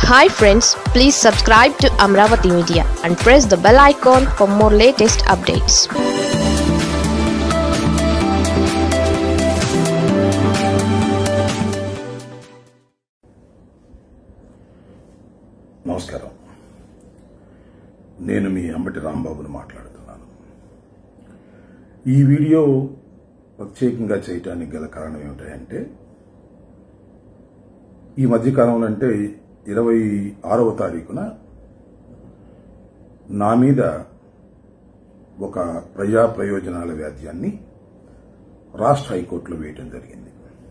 hi friends please subscribe to Amaravati media and press the bell icon for more latest updates నమస్కారం నేను మీ అంబటి రాంబాబుని మాట్లాడుతున్నాను ఈ వీడియో ప్రత్యేకంగా చేయటానికి గల కారణం ఏమిటంటే ఈ మధ్యకాలంలో అంటే ఇరవై ఆరవ తారీఖున నా మీద ఒక ప్రజా ప్రయోజనాల వ్యాధ్యాన్ని రాష్ట్ర హైకోర్టులో వేయటం జరిగింది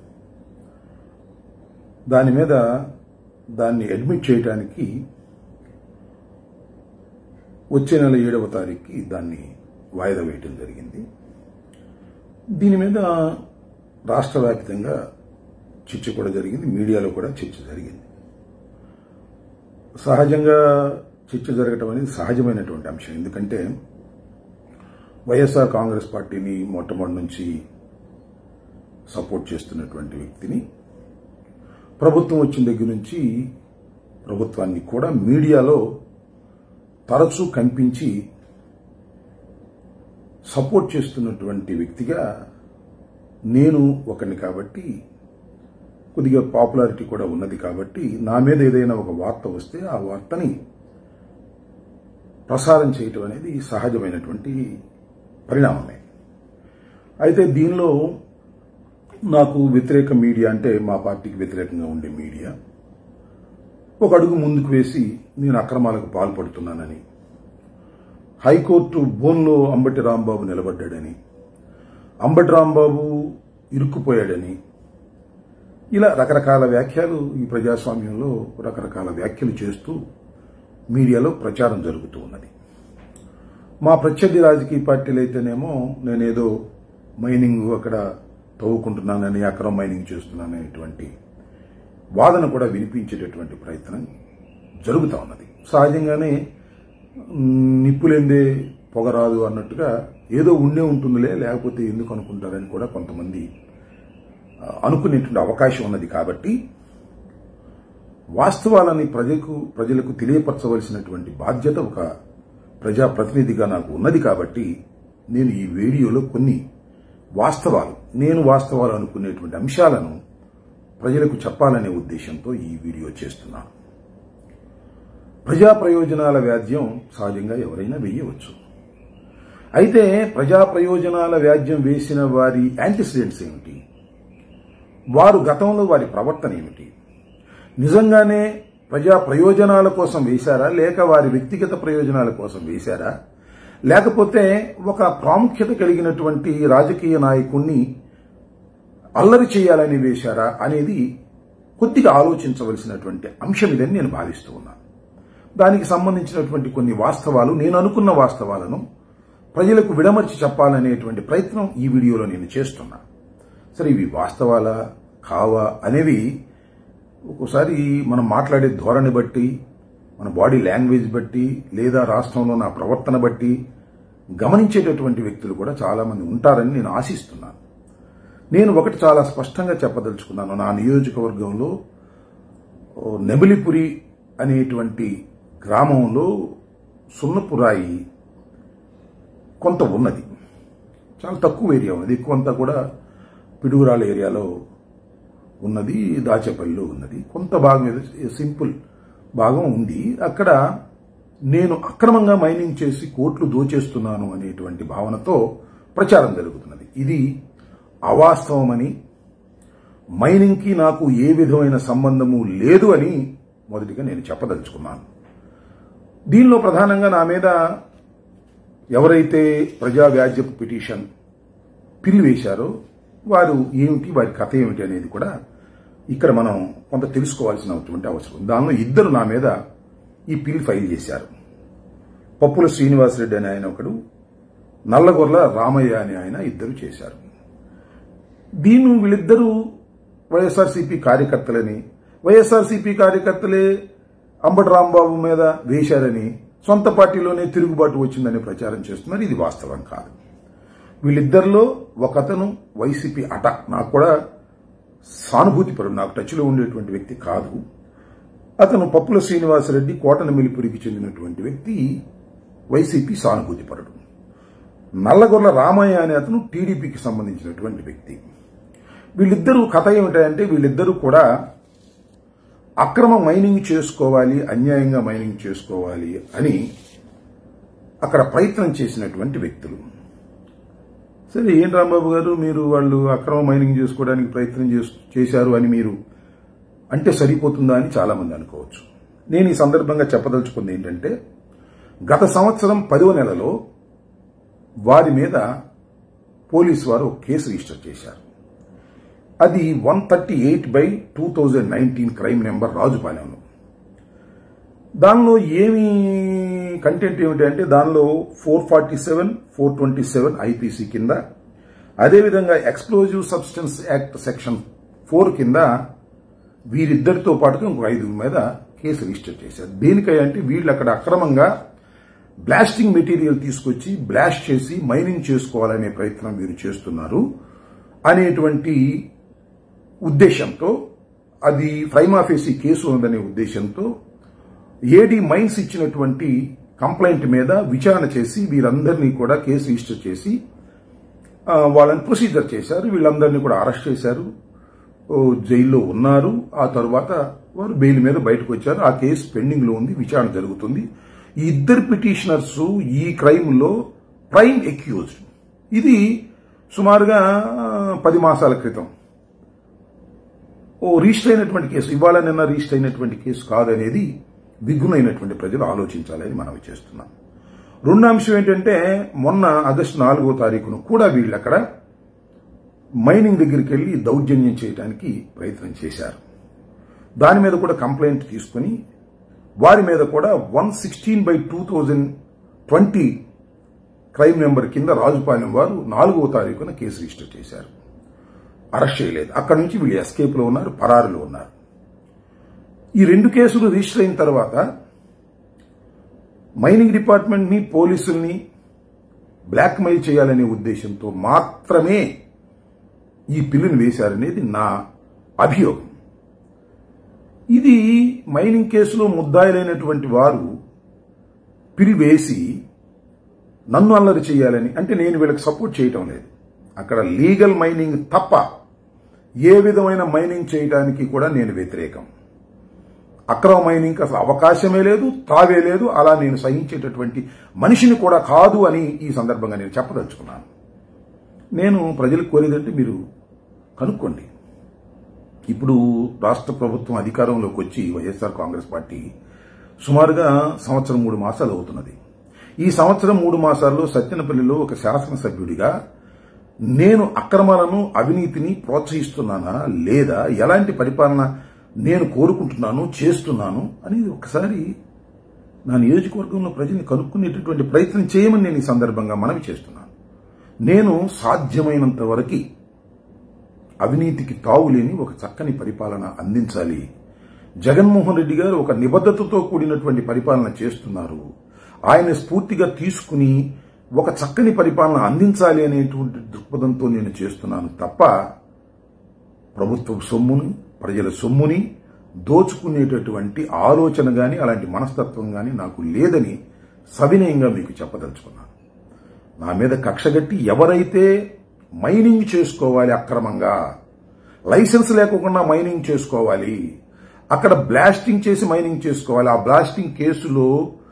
దాని మీద దాన్ని అడ్మిట్ చేయడానికి వచ్చే నెల ఏడవ తారీఖుకి దాన్ని వాయిదా వేయటం జరిగింది దీని మీద రాష్ట్ర వ్యాప్తంగా చర్చ కూడా జరిగింది మీడియాలో కూడా చర్చ జరిగింది సహజంగా చర్చ జరగటం అనేది సహజమైనటువంటి అంశం ఎందుకంటే వైఎస్ఆర్ కాంగ్రెస్ పార్టీని మొట్టమొదటి నుంచి సపోర్ట్ చేస్తున్నటువంటి వ్యక్తిని ప్రభుత్వం వచ్చిన దగ్గర నుంచి ప్రభుత్వాన్ని కూడా మీడియాలో తరచూ కనిపించి సపోర్ట్ చేస్తున్నటువంటి వ్యక్తిగా నేను ఒకని కాబట్టి కొద్దిగా పాపులారిటీ కూడా ఉన్నది కాబట్టి నా మీద ఏదైనా ఒక వార్త వస్తే ఆ వార్తని ప్రసారం చేయటం అనేది సహజమైనటువంటి పరిణామమే అయితే దీనిలో నాకు వ్యతిరేక మీడియా అంటే మా పార్టీకి వ్యతిరేకంగా ఉండే మీడియా ఒక అడుగు ముందుకు వేసి నేను అక్రమాలకు పాల్పడుతున్నానని హైకోర్టు బోన్లో అంబటి రాంబాబు నిలబడ్డాడని అంబటి రాంబాబు ఇరుక్కుపోయాడని ఇలా రకరకాల వ్యాఖ్యలు ఈ ప్రజాస్వామ్యంలో రకరకాల వ్యాఖ్యలు చేస్తూ మీడియాలో ప్రచారం జరుగుతూ ఉన్నది మా ప్రత్యర్థి రాజకీయ పార్టీలు అయితేనేమో నేనేదో మైనింగ్ అక్కడ తవ్వుకుంటున్నానని అక్రమ మైనింగ్ చేస్తున్నాననేటువంటి వాదన కూడా వినిపించేటటువంటి ప్రయత్నం జరుగుతూ ఉన్నది సహజంగానే నిప్పులేందే పొగరాదు అన్నట్టుగా ఏదో ఉండే ఉంటుందిలే లేకపోతే ఎందుకు అనుకుంటారని కూడా కొంతమంది అనుకునేటువంటి అవకాశం ఉన్నది కాబట్టి వాస్తవాలని ప్రజలకు ప్రజలకు తెలియపరచవలసినటువంటి బాధ్యత ఒక ప్రజాప్రతినిధిగా నాకు ఉన్నది కాబట్టి నేను ఈ వీడియోలో కొన్ని వాస్తవాలు నేను వాస్తవాలు అనుకునేటువంటి అంశాలను ప్రజలకు చెప్పాలనే ఉద్దేశంతో ఈ వీడియో చేస్తున్నాను ప్రజా ప్రయోజనాల వ్యాజ్యం సహజంగా ఎవరైనా వేయవచ్చు అయితే ప్రజా ప్రయోజనాల వ్యాజ్యం వేసిన వారి యాంటిసిడెంట్స్ ఏమిటి వారు గతంలో వారి ప్రవర్తన ఏమిటి నిజంగానే ప్రజా ప్రయోజనాల కోసం వేశారా లేక వారి వ్యక్తిగత ప్రయోజనాల కోసం వేశారా లేకపోతే ఒక ప్రాముఖ్యత కలిగినటువంటి రాజకీయ నాయకుణ్ణి అల్లరి చేయాలని వేశారా అనేది కొద్దిగా ఆలోచించవలసినటువంటి అంశం ఇదని నేను భావిస్తూ ఉన్నాను దానికి సంబంధించినటువంటి కొన్ని వాస్తవాలు నేను అనుకున్న వాస్తవాలను ప్రజలకు విడమర్చి చెప్పాలనేటువంటి ప్రయత్నం ఈ వీడియోలో నేను చేస్తున్నా సరే ఇవి వాస్తవాలా కావా అనేవి ఒక్కోసారి మనం మాట్లాడే ధోరణి బట్టి మన బాడీ లాంగ్వేజ్ బట్టి లేదా రాష్ట్రంలో నా ప్రవర్తన బట్టి గమనించేటటువంటి వ్యక్తులు కూడా చాలామంది ఉంటారని నేను ఆశిస్తున్నాను నేను ఒకటి చాలా స్పష్టంగా చెప్పదలుచుకున్నాను నా నియోజకవర్గంలో నెబిలిపురి అనేటువంటి గ్రామంలో సున్నపురాయి కొంత ఉన్నది చాలా తక్కువ ఏరియా ఉన్నది ఎక్కువంతా కూడా పిడుగురాల ఏరియాలో ఉన్నది దాచేపల్లిలో ఉన్నది కొంత భాగం ఏదో సింపుల్ భాగం ఉంది అక్కడ నేను అక్రమంగా మైనింగ్ చేసి కోట్లు దోచేస్తున్నాను అనేటువంటి భావనతో ప్రచారం జరుగుతున్నది ఇది అవాస్తవమని మైనింగ్కి నాకు ఏ విధమైన సంబంధము లేదు అని మొదటిగా నేను చెప్పదలుచుకున్నాను దీనిలో ప్రధానంగా నా మీద ఎవరైతే ప్రజా వ్యాజ్యపు పిటిషన్ పిల్లు వేశారో వారు ఏమిటి వారి కథ ఏమిటి అనేది కూడా ఇక్కడ మనం కొంత తెలుసుకోవాల్సినటువంటి అవసరం దానిలో ఇద్దరు నా మీద ఈ పిల్ ఫైల్ చేశారు పప్పుల శ్రీనివాసరెడ్డి అనే ఆయన ఒకడు నల్లగొర్ల రామయ్య అనే ఆయన ఇద్దరు చేశారు దీన్ని వీళ్ళిద్దరూ వైఎస్ఆర్సీపీ కార్యకర్తలని వైఎస్ఆర్సీపీ కార్యకర్తలే అంబటి రాంబాబు మీద వేశారని సొంత పార్టీలోనే తిరుగుబాటు వచ్చిందని ప్రచారం చేస్తున్నారు ఇది వాస్తవం కాదు వీళ్ళిద్దరిలో ఒకతను వైసీపీ అట నాకు కూడా సానుభూతి పరుడు నాకు టచ్లో ఉండేటువంటి వ్యక్తి కాదు అతను పప్పుల శ్రీనివాసరెడ్డి కోటన మిలిపురికి చెందినటువంటి వ్యక్తి వైసీపీ సానుభూతిపరుడు నల్లగొర్ల రామయ్య అనే అతను టీడీపీకి సంబంధించినటువంటి వ్యక్తి వీళ్ళిద్దరూ కథ ఏమిటంటే వీళ్ళిద్దరూ కూడా అక్రమ మైనింగ్ చేసుకోవాలి అన్యాయంగా మైనింగ్ చేసుకోవాలి అని అక్కడ ప్రయత్నం చేసినటువంటి వ్యక్తులు సరే ఏం రాంబాబు గారు మీరు వాళ్ళు అక్రమ మైనింగ్ చేసుకోవడానికి ప్రయత్నం చేస్- చేశారు అని మీరు అంటే సరిపోతుందా అని చాలా మంది అనుకోవచ్చు నేను ఈ సందర్భంగా చెప్పదలుచుకుంది ఏంటంటే గత సంవత్సరం పదవ నెలలో వారి మీద పోలీసు వారు ఒక కేసు రిజిస్టర్ చేశారు అది one thirty eight by two thousand nineteen crime number రాజుపాలెంలో దానిలో ఏమి కంటెంట్ ఏమిటి అంటే దానిలో four forty seven four twenty seven IPC కింద అదేవిధంగా explosive substance act section four కింద వీరిద్దరితో పాటుగా ఇంకో ఐదుగురి మీద కేసు రిజిస్టర్ చేశారు దేనికై అంటే వీళ్ళు అక్కడ అక్రమంగా బ్లాస్టింగ్ మెటీరియల్ తీసుకొచ్చి బ్లాస్ట్ చేసి మైనింగ్ చేసుకోవాలనే ప్రయత్నం వీరు చేస్తున్నారు అనేటువంటి ఉద్దేశంతో అది ప్రైమాఫేసి కేసు ఉందనే ఉద్దేశంతో ఏడీ మైన్స్ ఇచ్చినటువంటి కంప్లైంట్ మీద విచారణ చేసి వీరందరినీ కూడా కేసు రిజిస్టర్ చేసి ఆ, వాళ్ళని ప్రొసీజర్ చేశారు వీళ్ళందరినీ కూడా అరెస్ట్ చేశారు ఓ, జైల్లో ఉన్నారు ఆ తర్వాత వారు బెయిల్ మీద బయటకు వచ్చారు ఆ కేసు పెండింగ్ లో ఉంది విచారణ జరుగుతుంది ఈ ఇద్దరు పిటిషనర్స్ ఈ క్రైమ్ లో ప్రైమ్ ఎక్యూజ్డ్ ఇది సుమారుగా ఆ, పది మాసాల క్రితం ఓ రిజిస్టర్ అయినటువంటి కేసు ఇవాళ నిన్న రిజిస్టర్ అయినటువంటి కేసు కాదనేది విఘ్నులైనటువంటి ప్రజలు ఆలోచించాలని మనవి చేస్తున్నాం రెండో అంశం ఏంటంటే మొన్న ఆగస్టు నాలుగో తారీఖున కూడా వీళ్ళు అక్కడ మైనింగ్ దగ్గరికి వెళ్లి దౌర్జన్యం చేయడానికి ప్రయత్నం చేశారు దాని మీద కూడా కంప్లైంట్ తీసుకుని వారి మీద కూడా one sixteen by two thousand twenty crime number కింద రాజుపాలెం వారు నాలుగో తారీఖున కేసు రిజిస్టర్ చేశారు అరెస్ట్ చేయలేదు అక్కడి నుంచి వీళ్ళు ఎస్కేప్ లో ఉన్నారు పరారులో ఉన్నారు ఈ రెండు కేసులు రిజిస్టర్ అయిన తర్వాత మైనింగ్ డిపార్ట్మెంట్ ని పోలీసుల్ని బ్లాక్ మెయిల్ చేయాలనే ఉద్దేశంతో మాత్రమే ఈ పిల్లుని వేశారనేది నా అభియోగం ఇది మైనింగ్ కేసులో ముద్దాయిలైనటువంటి వారు పిలివేసి నన్ను అల్లరి చేయాలని అంటే నేను వీళ్ళకి సపోర్ట్ చేయటం లేదు అక్కడ లీగల్ మైనింగ్ తప్ప ఏ విధమైన మైనింగ్ చేయడానికి కూడా నేను వ్యతిరేకం అక్రమ మైనింగ్ అసలు అవకాశమే లేదు తావే లేదు అలా నేను సహించేటటువంటి మనిషిని కూడా కాదు అని ఈ సందర్భంగా నేను చెప్పదలుచుకున్నాను నేను ప్రజలకు కోరేదంటే మీరు కనుక్కోండి ఇప్పుడు రాష్ట్ర ప్రభుత్వం అధికారంలోకి వచ్చి వైఎస్ఆర్ కాంగ్రెస్ పార్టీ సుమారుగా సంవత్సరం మూడు మాసాలు అవుతున్నది ఈ సంవత్సరం మూడు మాసాల్లో సత్యనపల్లిలో ఒక శాసనసభ్యుడిగా నేను అక్రమాలను అవినీతిని ప్రోత్సహిస్తున్నానా లేదా ఎలాంటి పరిపాలన నేను కోరుకుంటున్నాను చేస్తున్నాను అనేది ఒకసారి నా నియోజకవర్గంలో ప్రజల్ని కనుక్కునేటటువంటి ప్రయత్నం చేయమని నేను ఈ సందర్భంగా మనవి చేస్తున్నాను నేను సాధ్యమైనంత వరకు అవినీతికి తావులేని ఒక చక్కని పరిపాలన అందించాలి జగన్మోహన్ రెడ్డి గారు ఒక నిబద్ధతతో కూడినటువంటి పరిపాలన చేస్తున్నారు ఆయన స్ఫూర్తిగా తీసుకుని ఒక చక్కని పరిపాలన అందించాలి అనేటువంటి దృక్పథంతో నేను చేస్తున్నాను తప్ప ప్రభుత్వ సొమ్ముని ప్రజల సొమ్ముని దోచుకునేటటువంటి ఆలోచన గాని అలాంటి మనస్తత్వం గాని నాకు లేదని సవినయంగా మీకు చెప్పదలుచుకున్నాను నా మీద కక్షగట్టి ఎవరైతే మైనింగ్ చేసుకోవాలి అక్రమంగా లైసెన్స్ లేకుండా మైనింగ్ చేసుకోవాలి అక్కడ బ్లాస్టింగ్ చేసి మైనింగ్ చేసుకోవాలి ఆ బ్లాస్టింగ్ కేసులో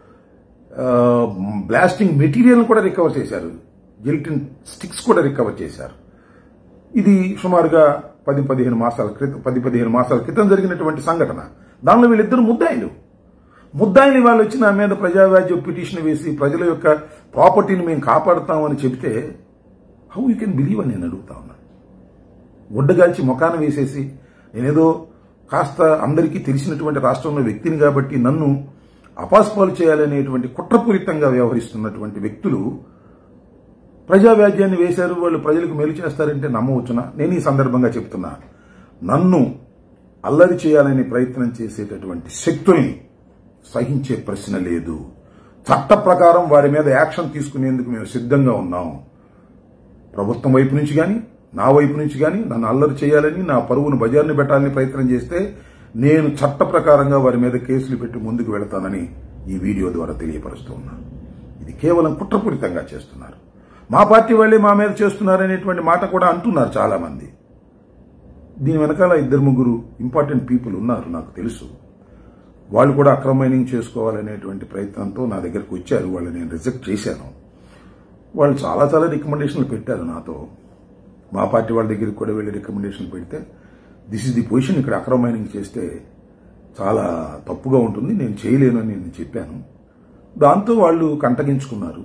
ఆ, బ్లాస్టింగ్ మెటీరియల్ కూడా రికవర్ చేశారు జిల్టిన్ స్టిక్స్ కూడా రికవర్ చేశారు ఇది సుమారుగా పది పదిహేను మాసాల క్రితం పది పదిహేను మాసాల క్రితం జరిగినటువంటి సంఘటన దానిలో వీళ్ళిద్దరు ముద్దాయిలు ముద్దాయిని వాళ్ళు వచ్చి నా మీద ప్రజావ్యాజ్య పిటిషన్ వేసి ప్రజల యొక్క ప్రాపర్టీని మేము కాపాడుతామని చెబితే హౌ యూ కెన్ బిలీవ్ అని నేను అడుగుతా ఉన్నాను గుడ్డగాల్చి ముఖాన వేసేసి నేనేదో కాస్త అందరికీ తెలిసినటువంటి రాష్ట్రంలో వ్యక్తిని కాబట్టి నన్ను అపాస్పాలు చేయాలనేటువంటి కుట్రపూరితంగా వ్యవహరిస్తున్నటువంటి వ్యక్తులు ప్రజావ్యాజ్యాన్ని వేశారు వాళ్ళు ప్రజలకు మేలు చేస్తారంటే నమ్మవచ్చునా నేను ఈ సందర్భంగా చెప్తున్నా నన్ను అల్లరి చేయాలని ప్రయత్నం చేసేటటువంటి శక్తుల్ని సహించే ప్రశ్న లేదు చట్ట ప్రకారం వారి మీద యాక్షన్ తీసుకునేందుకు మేము సిద్ధంగా ఉన్నాం ప్రభుత్వం వైపు నుంచి కానీ నా వైపు నుంచి కానీ నన్ను అల్లరి చేయాలని నా పరువును బజార్ని పెట్టాలని ప్రయత్నం చేస్తే నేను చట్ట ప్రకారంగా వారి మీద కేసులు పెట్టి ముందుకు వెళతానని ఈ వీడియో ద్వారా తెలియపరుస్తూ ఉన్నాను ఇది కేవలం కుట్రపూరితంగా చేస్తున్నారు మా పార్టీ వాళ్ళే మా మీద చేస్తున్నారనేటువంటి మాట కూడా అంటున్నారు చాలా మంది దీని వెనకాల ఇద్దరు ముగ్గురు ఇంపార్టెంట్ పీపుల్ ఉన్నారు నాకు తెలుసు వాళ్ళు కూడా అక్రమ మైనింగ్ చేసుకోవాలనేటువంటి ప్రయత్నంతో నా దగ్గరకు వచ్చారు వాళ్ళు నేను రిజెక్ట్ చేశాను వాళ్ళు చాలా చాలా రికమెండేషన్లు పెట్టారు నాతో మా పార్టీ వాళ్ళ దగ్గరికి కూడా వెళ్ళి రికమెండేషన్లు పెడితే దిస్ ఇస్ ది పొజిషన్ ఇక్కడ అక్రమ మైనింగ్ చేస్తే చాలా తప్పుగా ఉంటుంది నేను చేయలేను అని నేను చెప్పాను దాంతో వాళ్ళు కంటగించుకున్నారు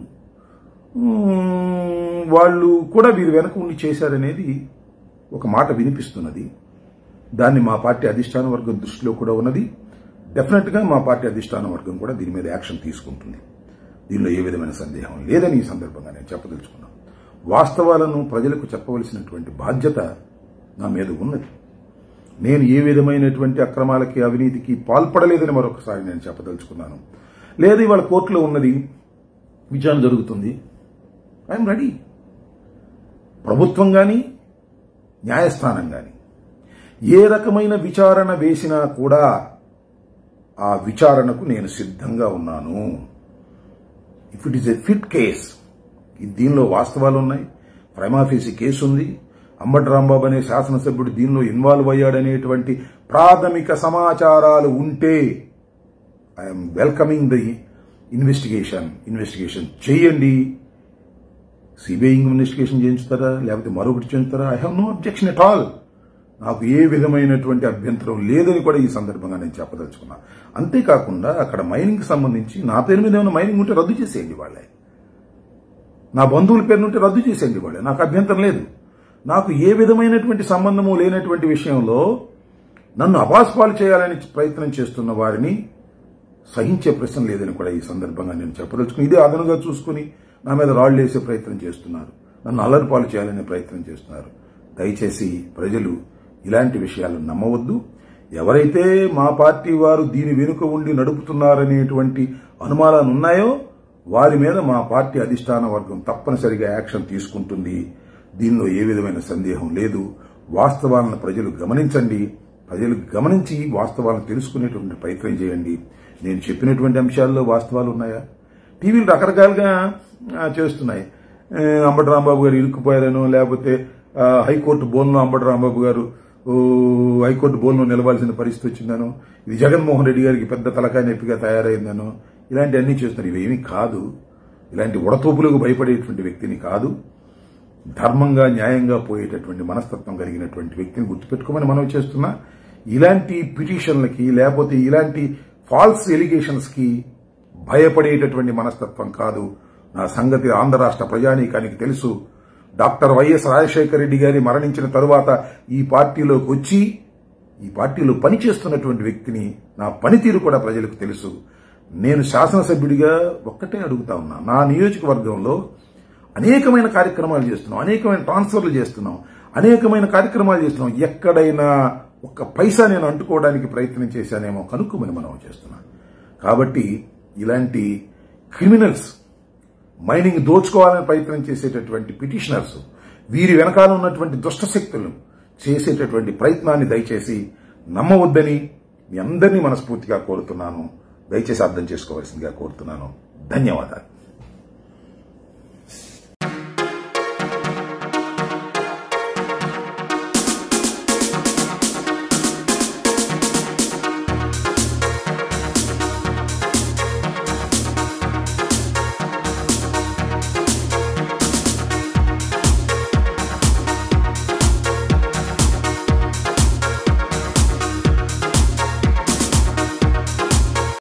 మ్మ్, వాళ్ళు కూడా వీరి వెనక ఉండి చేశారనేది ఒక మాట వినిపిస్తున్నది దాన్ని మా పార్టీ అధిష్టాన వర్గం దృష్టిలో కూడా ఉన్నది డెఫినెట్ గా మా పార్టీ అధిష్టాన వర్గం కూడా దీని మీద యాక్షన్ తీసుకుంటుంది దీనిలో ఏ విధమైన సందేహం లేదని ఈ సందర్భంగా నేను చెప్పదలుచుకున్నాను వాస్తవాలను ప్రజలకు చెప్పవలసినటువంటి బాధ్యత నా మీద ఉన్నది నేను ఏ విధమైనటువంటి అక్రమాలకి అవినీతికి పాల్పడలేదని మరొకసారి నేను చెప్పదలుచుకున్నాను లేదు ఇవాళ కోర్టులో ఉన్నది విచారణ జరుగుతుంది ఐఎమ్ రెడీ ప్రభుత్వం కానీ న్యాయస్థానం కానీ ఏ రకమైన విచారణ వేసినా కూడా ఆ విచారణకు నేను సిద్ధంగా ఉన్నాను if it is a fit case దీనిలో వాస్తవాలు ఉన్నాయి ప్రైమాఫీసీ కేసు ఉంది అంబటి రాంబాబు అనే శాసనసభ్యుడు దీనిలో ఇన్వాల్వ్ అయ్యాడనేటువంటి ప్రాథమిక సమాచారాలు ఉంటే I'm welcoming the investigation investigation చేయండి సిబిఐ ఇన్వెస్టిగేషన్ చేయించుతారా లేకపోతే మరొకటి చేయించుతారా I have no objection at all నాకు ఏ విధమైనటువంటి అభ్యంతరం లేదని కూడా ఈ సందర్భంగా నేను చెప్పదలుచుకున్నా అంతేకాకుండా అక్కడ మైనింగ్ సంబంధించి నా పేరు మీద ఏమైనా మైనింగ్ ఉంటే రద్దు చేసేయండి వాళ్ళే నా బంధువుల పేరు ఉంటే రద్దు చేసేయండి వాళ్ళే నాకు అభ్యంతరం లేదు నాకు ఏ విధమైనటువంటి సంబంధము లేనటువంటి విషయంలో నన్ను అపాస్పాలు చేయాలని ప్రయత్నం చేస్తున్న వారిని సహించే ప్రశ్న లేదని కూడా ఈ సందర్భంగా నేను చెప్పదలుచుకుని ఇదే అదనుగా చూసుకుని నా మీద రాళ్లు వేసే ప్రయత్నం చేస్తున్నారు నన్ను అల్లరిపాలు చేయాలనే ప్రయత్నం చేస్తున్నారు దయచేసి ప్రజలు ఇలాంటి విషయాలు నమ్మవద్దు ఎవరైతే మా పార్టీ వారు దీని వెనుక ఉండి నడుపుతున్నారనేటువంటి అనుమానాలు ఉన్నాయో వారి మీద మా పార్టీ అధిష్టాన వర్గం తప్పనిసరిగా యాక్షన్ తీసుకుంటుంది దీనిలో ఏ విధమైన సందేహం లేదు వాస్తవాలను ప్రజలు గమనించండి ప్రజలు గమనించి వాస్తవాలను తెలుసుకునేటువంటి ప్రయత్నం చేయండి నేను చెప్పినటువంటి అంశాల్లో వాస్తవాలు ఉన్నాయా టీవీలు రకరకాలుగా ఆ, చేస్తున్నాయి ఆ, అంబటి రాంబాబు గారు ఇరుక్కుపోయారనో లేకపోతే ఆ, హైకోర్టు బోన్లో అంబటి రాంబాబు గారు ఓ, హైకోర్టు బోన్లో నిలవాల్సిన పరిస్థితి వచ్చిందనో ఇది జగన్మోహన్ రెడ్డి గారికి పెద్ద తలకాయ నొప్పిగా తయారైందనో ఇలాంటివన్నీ చేస్తున్నారు ఇవేమీ కాదు ఇలాంటి ఉడతోపులకు భయపడేటువంటి వ్యక్తిని కాదు ధర్మంగా న్యాయంగా పోయేటటువంటి మనస్తత్వం కలిగినటువంటి వ్యక్తిని గుర్తుపెట్టుకోమని మనం చేస్తున్నా ఇలాంటి పిటిషన్లకి లేకపోతే ఇలాంటి ఫాల్స్ ఎలిగేషన్స్ కి భయపడేటటువంటి మనస్తత్వం కాదు నా సంగతి ఆంధ్ర రాష్ట్ర ప్రజానీకానికి తెలుసు డాక్టర్ వైఎస్ రాజశేఖర రెడ్డి గారి మరణించిన తరువాత ఈ పార్టీలోకి వచ్చి ఈ పార్టీలో పనిచేస్తున్నటువంటి వ్యక్తిని నా పనితీరు కూడా ప్రజలకు తెలుసు నేను శాసనసభ్యుడిగా ఒక్కటే అడుగుతా ఉన్నా నా నియోజకవర్గంలో అనేకమైన కార్యక్రమాలు చేస్తున్నాం అనేకమైన ట్రాన్స్ఫర్లు చేస్తున్నాం అనేకమైన కార్యక్రమాలు చేస్తున్నాం ఎక్కడైనా ఒక్క పైసా నేను అంటుకోవడానికి ప్రయత్నం చేశానేమో కనుక్కోమని మనం చేస్తున్నాం కాబట్టి ఇలాంటి క్రిమినల్స్ మైనింగ్ దోచుకోవాలని ప్రయత్నం చేసేటటువంటి పిటిషనర్స్ వీరి వెనకాల ఉన్నటువంటి దుష్ట శక్తులు చేసేటటువంటి ప్రయత్నాన్ని దయచేసి నమ్మవద్దని మీ అందరినీ మనస్ఫూర్తిగా కోరుతున్నాను దయచేసి అర్థం చేసుకోవాల్సిందిగా కోరుతున్నాను ధన్యవాదాలు